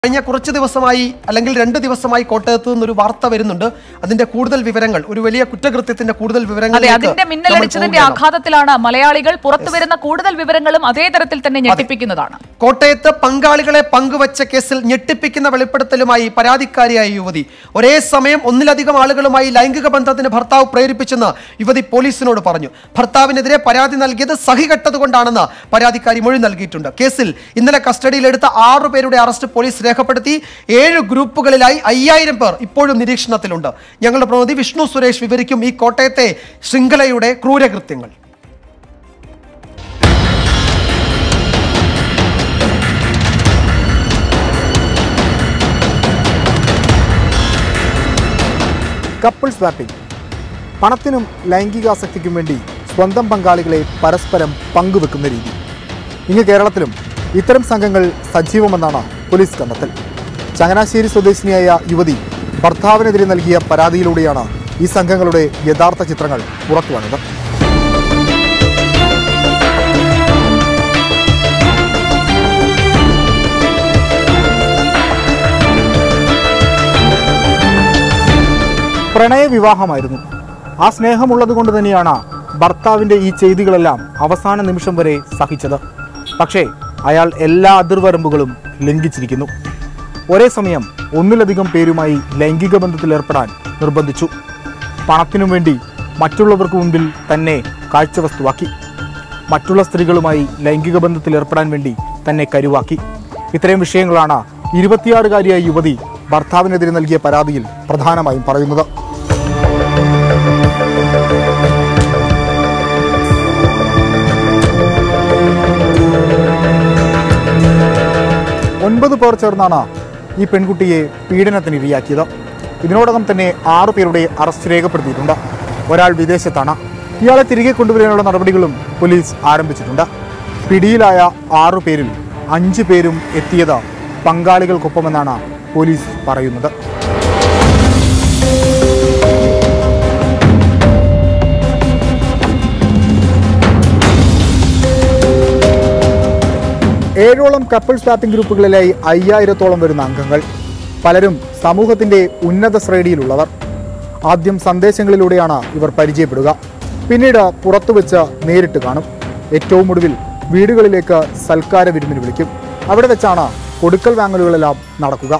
കഴിഞ്ഞ കുറച്ച് ദിവസമായി അല്ലെങ്കിൽ രണ്ട് ദിവസമായി കോട്ടയത്ത് നിന്നൊരു വാർത്ത വരുന്നുണ്ട് അതിന്റെ കൂടുതൽ വിവരങ്ങൾ ഒരു വലിയ കുറ്റകൃത്യത്തിന്റെ കൂടുതൽ അതെ വിവരങ്ങളിലേക്ക് അതിന്റെ നമ്മൾ മിന്നലടിച്ചതിന്റെ പോവുകയാണ്. ആഘാതത്തിലാണ് മലയാളികൾ പുറത്തു വരുന്ന കൂടുതൽ വിവരങ്ങളും അതേ തരത്തിൽ തന്നെ ഞെട്ടിപ്പിക്കുന്നതാണ് കോട്ടയത്ത് പങ്കാളികളെ പങ്കുവച്ച കേസിൽ ഞെട്ടിപ്പിക്കുന്ന വെളിപ്പെടുത്തലുമായി പരാതിക്കാരിയായ യുവതി ഒരേ സമയം ഒന്നിലധികം ആളുകളുമായി ലൈംഗിക ബന്ധത്തിന് ഭർത്താവ് പ്രേരിപ്പിച്ചെന്ന് യുവതി പോലീസിനോട് പറഞ്ഞു ഭർത്താവിനെതിരെ പരാതി നൽകിയത് സഹികെട്ടതുകൊണ്ടാണെന്ന് പരാതിക്കാരി മൊഴി നൽകിയിട്ടുണ്ട് കേസിൽ ഇന്നലെ കസ്റ്റഡിയിലെടുത്ത ആറു പേരുടെ അറസ്റ്റ് പോലീസ് രേഖപ്പെടുത്തി ഏഴ് ഗ്രൂപ്പുകളിലായി അയ്യായിരം പേർ ഇപ്പോഴും നിരീക്ഷണത്തിലുണ്ട് ഞങ്ങളുടെ പ്രതിനിധി വിഷ്ണു സുരേഷ് വിവരിക്കും ഈ കോട്ടയത്തെ ശൃംഖലയുടെ ക്രൂരകൃത്യങ്ങൾ കപ്പിൾ സ്വാപ്പിംഗ് പണത്തിനും ലൈംഗികാസക്തിക്കും വേണ്ടി സ്വന്തം പങ്കാളികളെ പരസ്പരം പങ്കുവെക്കുന്ന രീതി ഇങ്ങ് കേരളത്തിലും ഇത്തരം സംഘങ്ങൾ സജീവമെന്നാണ് പോലീസ് കണ്ടെത്തൽ ചങ്ങനാശ്ശേരി സ്വദേശിനിയായ യുവതി ഭർത്താവിനെതിരെ നൽകിയ പരാതിയിലൂടെയാണ് ഈ സംഘങ്ങളുടെ യഥാർത്ഥ ചിത്രങ്ങൾ പുറത്തുവന്നത് പ്രണയവിവാഹമായിരുന്നു ആ സ്നേഹമുള്ളത് കൊണ്ട് തന്നെയാണ് ഭർത്താവിൻ്റെ ഈ ചെയ്തികളെല്ലാം അവസാന നിമിഷം വരെ സഹിച്ചത് പക്ഷേ അയാൾ എല്ലാ അതിർവരമ്പുകളും ലംഘിച്ചിരിക്കുന്നു ഒരേ സമയം ഒന്നിലധികം പേരുമായി ലൈംഗിക ബന്ധത്തിൽ ഏർപ്പെടാൻ നിർബന്ധിച്ചു പണത്തിനു വേണ്ടി മറ്റുള്ളവർക്ക് മുൻപിൽ തന്നെ കാഴ്ചവസ്തുവാക്കി മറ്റുള്ള സ്ത്രീകളുമായി ലൈംഗിക ബന്ധത്തിൽ ഏർപ്പെടാൻ വേണ്ടി തന്നെ കരുവാക്കി ഇത്തരം വിഷയങ്ങളാണ് ഇരുപത്തിയാറുകാരിയായ യുവതി ഭർത്താവിനെതിരെ നൽകിയ പരാതിയിൽ പ്രധാനമായും പറയുന്നത് ഒൻപത് പേർ ചേർന്നാണ് ഈ പെൺകുട്ടിയെ പീഡനത്തിന് ഇരയാക്കിയത് ഇതിനോടകം തന്നെ ആറു പേരുടെ അറസ്റ്റ് രേഖപ്പെടുത്തിയിട്ടുണ്ട് ഒരാൾ വിദേശത്താണ് ഇയാളെ തിരികെ കൊണ്ടുവരാനുള്ള നടപടികളും പോലീസ് ആരംഭിച്ചിട്ടുണ്ട് പിടിയിലായ ആറു പേരിൽ അഞ്ച് പേരും എത്തിയത് പങ്കാളികൾക്കൊപ്പമെന്നാണ് പോലീസ് പറയുന്നത് ഏഴോളം കപ്പിൾ സ്വാപ്പിംഗ് ഗ്രൂപ്പുകളിലായി അയ്യായിരത്തോളം വരുന്ന അംഗങ്ങൾ പലരും സമൂഹത്തിന്റെ ഉന്നത ശ്രേണിയിലുള്ളവർ ആദ്യം സന്ദേശങ്ങളിലൂടെയാണ് ഇവർ പരിചയപ്പെടുക പിന്നീട് പുറത്തുവെച്ച് നേരിട്ട് കാണും ഏറ്റവും ഒടുവിൽ വീടുകളിലേക്ക് സൽക്കാര വിരുന്നിന് വിളിക്കും അവിടെ വെച്ചാണ് കൊടുക്കൽ വാങ്ങലുകളെല്ലാം നടക്കുക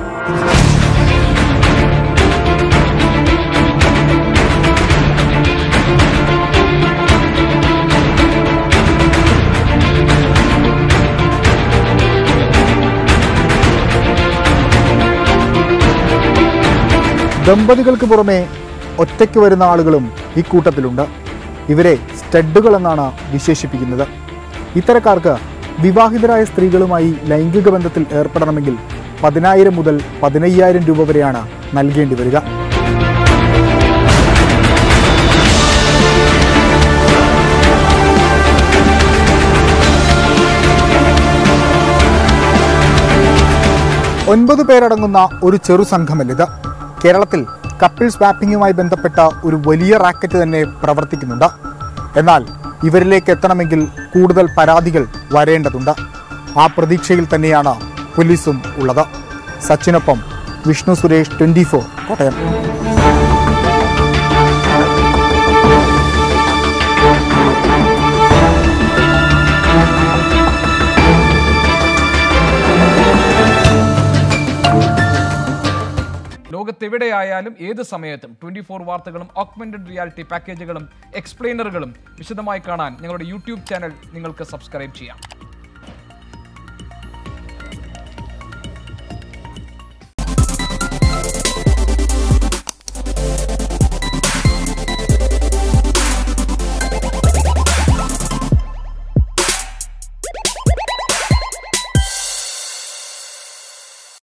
ദമ്പതികൾക്ക് പുറമെ ഒറ്റയ്ക്ക് വരുന്ന ആളുകളും ഈ കൂട്ടത്തിലുണ്ട് ഇവരെ സ്റ്റഡുകൾ എന്നാണ് വിശേഷിപ്പിക്കുന്നത് ഇത്തരക്കാർക്ക് വിവാഹിതരായ സ്ത്രീകളുമായി ലൈംഗിക ബന്ധത്തിൽ ഏർപ്പെടണമെങ്കിൽ പതിനായിരം മുതൽ പതിനയ്യായിരം രൂപ വരെയാണ് നൽകേണ്ടി വരിക ഒൻപത് പേരടങ്ങുന്ന ഒരു ചെറു സംഘമല്ലിത് കേരളത്തിൽ കപ്പിൾ സ്വാപ്പിങ്ങുമായി ബന്ധപ്പെട്ട ഒരു വലിയ റാക്കറ്റ് തന്നെ പ്രവർത്തിക്കുന്നുണ്ട് എന്നാൽ ഇവരിലേക്ക് എത്തണമെങ്കിൽ കൂടുതൽ പരാതികൾ വരേണ്ടതുണ്ട് ആ പ്രതീക്ഷയിൽ തന്നെയാണ് പോലീസും ഉള്ളത് സച്ചിനൊപ്പം വിഷ്ണു സുരേഷ് ട്വൻറ്റി ഫോർ കോട്ടയം ലോകത്തെവിടെയായാലും ഏത് സമയത്തും ട്വന്റി ഫോർ വാർത്തകളും ഓഗ്മെന്റഡ് റിയാലിറ്റി പാക്കേജുകളും എക്സ്പ്ലെയിനറുകളും വിശദമായി കാണാൻ ഞങ്ങളുടെ യൂട്യൂബ് ചാനൽ നിങ്ങൾക്ക് സബ്സ്ക്രൈബ് ചെയ്യാം